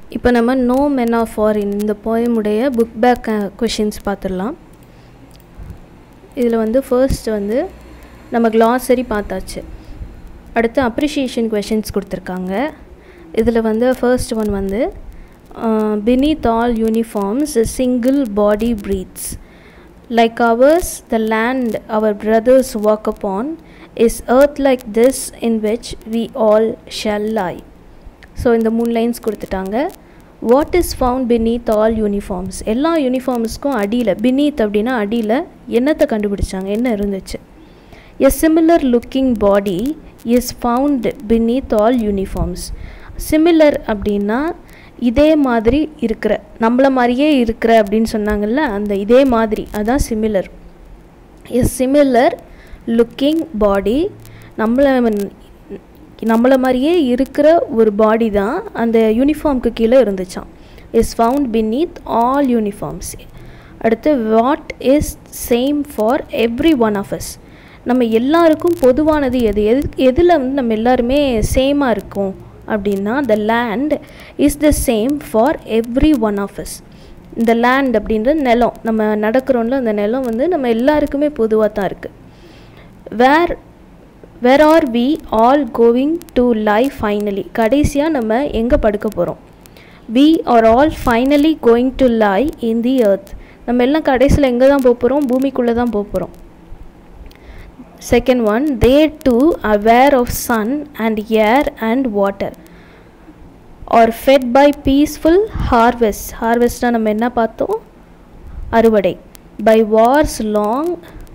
இப்போ நம்ம no men of foreign இந்த போயமுடைய புக் பேக் கொஷின்ஸ் பார்த்துடலாம் இதில் வந்து ஃபர்ஸ்ட் வந்து நம்ம glossary பார்த்தாச்சு அடுத்து அப்ரிஷியேஷன் கொஷின்ஸ் கொடுத்துருக்காங்க இதில் வந்து ஃபர்ஸ்ட் ஒன் வந்து beneath all uniforms a single body breathes like ours the land our brothers walk upon is earth like this in which we all shall lie so இந்த மூணு lines கொடுத்துட்டாங்க what is found beneath all uniforms எல்லா யூனிஃபார்ம்ஸ்க்கும் அடியில் beneath அப்படின்னா அடியில் என்னத்தை கண்டுபிடிச்சாங்க என்ன இருந்துச்சு a similar looking body is found beneath all uniforms similar அப்படின்னா இதே மாதிரி இருக்கிற நம்மள மாதிரியே இருக்கிற அப்படின்னு சொன்னாங்கல்ல அந்த இதே மாதிரி அதான் similar a similar looking body நம்மளை நம்மளை மாதிரியே இருக்கிற ஒரு பாடி தான் அந்த யூனிஃபார்முக்கு கீழே இருந்துச்சாம் is found beneath all uniforms அடுத்து what is same for every one of us நம்ம எல்லாருக்கும் பொதுவானது எது எது எதில் வந்து நம்ம எல்லாருமே சேமாக இருக்கோம் அப்படின்னா the land is the same for every one of us இந்த லேண்ட் அப்படின்றது நிலம் நம்ம நடக்கிறோம்ல அந்த நிலம் வந்து நம்ம எல்லாருக்குமே பொதுவாக தான் இருக்குது where where are we all going to lie finally கடைசியாக நம்ம எங்கே படுக்க போகிறோம் we are all finally going to lie in the earth நம்ம எல்லாம் கடைசியில் எங்கே தான் போக போகிறோம் பூமிக்குள்ளே தான் போக போகிறோம் second one they too aware of sun and air and water are fed by peaceful harvest ஹார்வெஸ்ட்டாக நம்ம என்ன பார்த்தோம் அறுவடை பை வார்ஸ் லாங்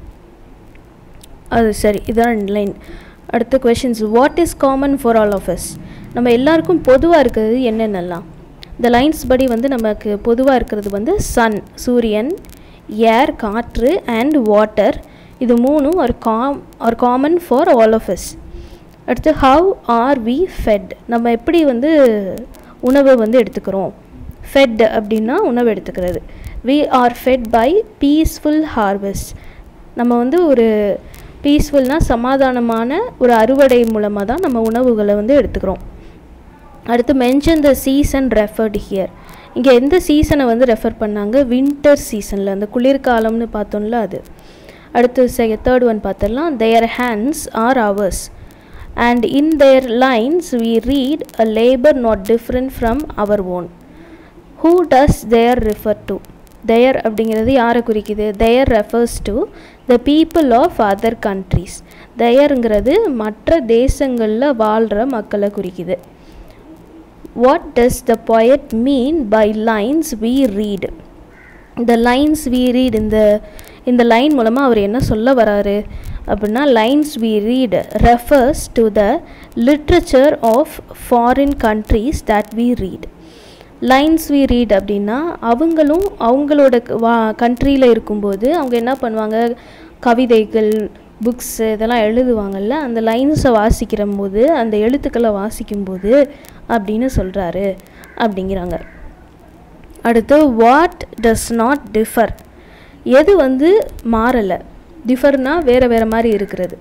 அது சரி இதான் லைன் அடுத்த questions what is common for all of us நம்ம எல்லாருக்கும் பொதுவாக இருக்கிறது என்னென்னலாம் இந்த லைன்ஸ் படி வந்து நமக்கு பொதுவாக இருக்கிறது வந்து சன் சூரியன் ஏர் காற்று அண்ட் வாட்டர் இது மூணும் ஒரு காம் ஒரு common for all of us அடுத்து ஹவ் ஆர் வி ஃபெட் நம்ம எப்படி வந்து உணவை வந்து எடுத்துக்கிறோம் ஃபெட் அப்படின்னா உணவு எடுத்துக்கிறது we are fed by peaceful harvest நம்ம வந்து ஒரு பீஸ்ஃபுல்னால் சமாதானமான ஒரு அறுவடை மூலமாக தான் நம்ம உணவுகளை வந்து எடுத்துக்கிறோம் அடுத்து mention the season referred here இங்கே எந்த சீசனை வந்து ரெஃபர் பண்ணாங்க வின்டர் சீசனில் அந்த குளிர்காலம்னு பார்த்தோம்ல அது அடுத்து செ தேர்ட் ஒன் பார்த்துடலாம் their hands are ours and in their lines we read a labour not different from our own who does their refer to their அப்படிங்கிறது யாரை குறிக்குது their refers to the people of other countries தயருங்கிறது மற்ற தேசங்களில் வாழ்கிற மக்களை குறிக்குது what does the poet mean by lines we read இந்த லைன்ஸ் வி ரீட் இந்த இந்த லைன் மூலமாக அவர் என்ன சொல்ல வராரு அப்படின்னா lines we read refers to the literature of foreign countries that we read lines we read அப்படின்னா அவங்களும் அவங்களோட வா கண்ட்ரியில் இருக்கும்போது அவங்க என்ன பண்ணுவாங்க கவிதைகள் புக்ஸு இதெல்லாம் எழுதுவாங்கல்ல அந்த லைன்ஸை வாசிக்கிற போது அந்த எழுத்துக்களை வாசிக்கும்போது அப்படின்னு சொல்கிறாரு அப்படிங்கிறாங்க அடுத்து வாட் டஸ் நாட் டிஃபர் எது வந்து மாறலை டிஃபர்னா வேறு வேறு மாதிரி இருக்கிறது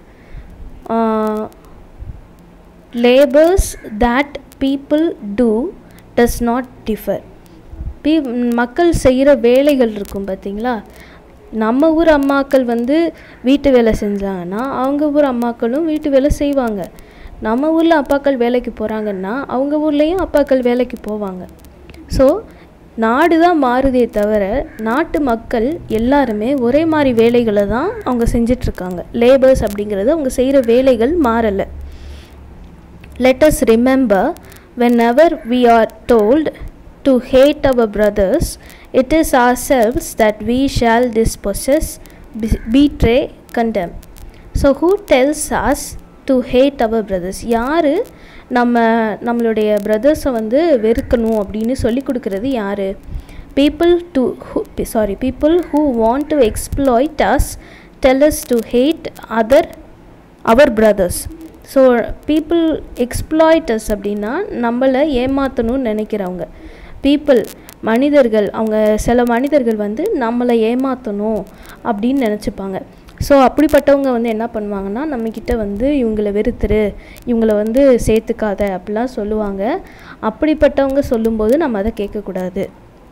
labours that people do does not differ be மக்கள் செய்கிற வேலைகள் இருக்கும் பார்த்தீங்களா நம்ம ஊர் அம்மாக்கள் வந்து வீட்டு வேலை செஞ்சாங்கன்னா அவங்க ஊர் அம்மாக்களும் வீட்டு வேலை செய்வாங்க நம்ம ஊரில் அப்பாக்கள் வேலைக்கு போகிறாங்கன்னா அவங்க ஊர்லேயும் அப்பாக்கள் வேலைக்கு போவாங்க ஸோ நாடு தான் மாறுதே தவிர நாட்டு மக்கள் எல்லாருமே ஒரே மாதிரி வேலைகளை தான் அவங்க செஞ்சிட்ருக்காங்க லேபர்ஸ் அப்படிங்கிறது அவங்க செய்கிற வேலைகள் மாறலை let's remember whenever we are told to hate our brothers it is ourselves that we shall dispossess betray condemn so who tells us to hate our brothers யார் நம்ம நம்மளுடைய பிரதர்ஸை வந்து வெறுக்கணும் அப்படின்னு சொல்லி கொடுக்குறது யார் people to sorry people who want to exploit us tells to hate other our brothers so people exploits அப்படின்னா நம்மளை ஏமாற்றணும்னு நினைக்கிறவங்க பீப்புள் மனிதர்கள் அவங்க சில மனிதர்கள் வந்து நம்மளை ஏமாற்றணும் அப்படின்னு நினச்சிப்பாங்க ஸோ அப்படிப்பட்டவங்க வந்து என்ன பண்ணுவாங்கன்னா நம்மக்கிட்ட வந்து இவங்களை வெறுத்துரு இவங்கள வந்து சேர்த்துக்காத அப்படிலாம் சொல்லுவாங்க அப்படிப்பட்டவங்க சொல்லும்போது நம்ம அதை கேட்கக்கூடாது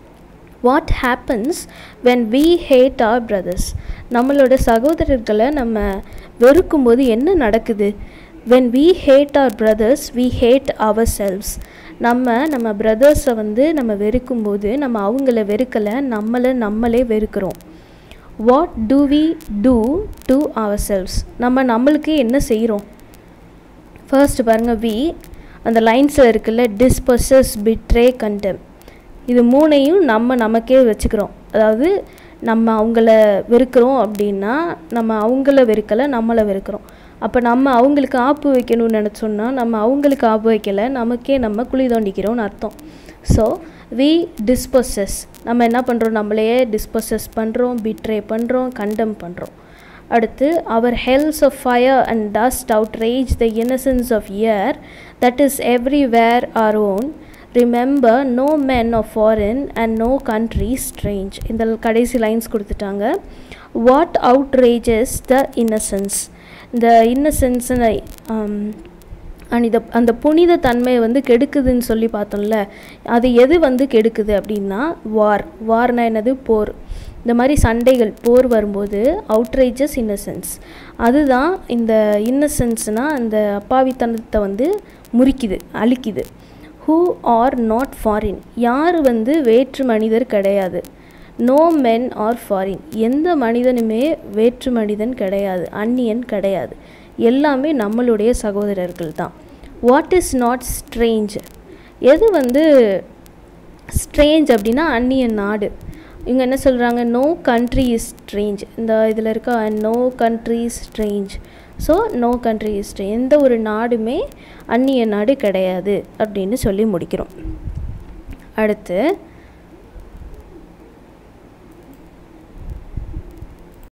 what happens when we hate our brothers நம்மளோட சகோதரர்களை நம்ம வெறுக்கும்போது என்ன நடக்குது when we hate our brothers we hate ourselves நம்ம நம்ம பிரதர்ஸை வந்து நம்ம வெறுக்கும்போது நம்ம அவங்கள வெறுக்கலை நம்மளை நம்மளே வெறுக்கிறோம் what do we do to ourselves நம்ம நம்மளுக்கு என்ன செய்கிறோம் ஃபர்ஸ்ட் பாருங்கள் வி அந்த லைன்ஸில் இருக்குல்ல டிஸ்பர்சஸ் பிட்ரே கண்டெம் இது மூணையும் நம்ம நமக்கே வச்சுக்கிறோம் அதாவது நம்ம அவங்கள வெறுக்கிறோம் அப்படின்னா நம்ம அவங்கள வெறுக்கலை நம்மளை வெறுக்கிறோம் அப்போ நம்ம அவங்களுக்கு ஆப்பு வைக்கணும்னு நினச்சோன்னா நம்ம அவங்களுக்கு ஆப்பு வைக்கலை நமக்கே நம்ம குழி தோண்டிக்கிறோம்னு அர்த்தம் ஸோ வி டிஸ்பொசஸ் நம்ம என்ன பண்ணுறோம் நம்மளையே டிஸ்பொசஸ் பண்ணுறோம் பிட்ரே பண்ணுறோம் கண்டம் பண்ணுறோம் அடுத்து our hells of fire and dust outrage the innocence of year that is everywhere our own remember no men of foreign and no country strange இந்த கடைசி லைன்ஸ் கொடுத்துட்டாங்க what outrages the innocence இந்த இன்னசென்ஸை and இதை அந்த புனித தன்மையை வந்து கெடுக்குதுன்னு சொல்லி பார்த்தோம்ல அது எது வந்து கெடுக்குது அப்படின்னா வார் வார்னா என்னது போர் இந்த மாதிரி சண்டைகள் போர் வரும்போது அவுட்ரேஜஸ் இன்னசென்ஸ் அதுதான் இந்த இன்னசென்ஸ்னால் அந்த அப்பாவித்தனத்தை வந்து முறிக்குது அழிக்குது ஹூ ஆர் நாட் ஃபாரின் யார் வந்து வேற்று மனிதர் கிடையாது நோ மென் ஆர் ஃபாரின் எந்த மனிதனுமே வேற்று மனிதன் கிடையாது அந்நியன் கிடையாது எல்லாமே நம்மளுடைய சகோதரர்கள் தான் வாட் இஸ் நாட் ஸ்ட்ரேஞ்ச் எது வந்து ஸ்ட்ரேஞ்ச் அப்படின்னா அந்நிய நாடு இவங்க என்ன சொல்கிறாங்க நோ கண்ட்ரி இஸ் ஸ்ட்ரேஞ்ச் இந்த இதில் இருக்க no country strange so no country is எந்த ஒரு நாடுமே அந்நிய நாடு கிடையாது அப்படின்னு சொல்லி முடிக்கிறோம் அடுத்து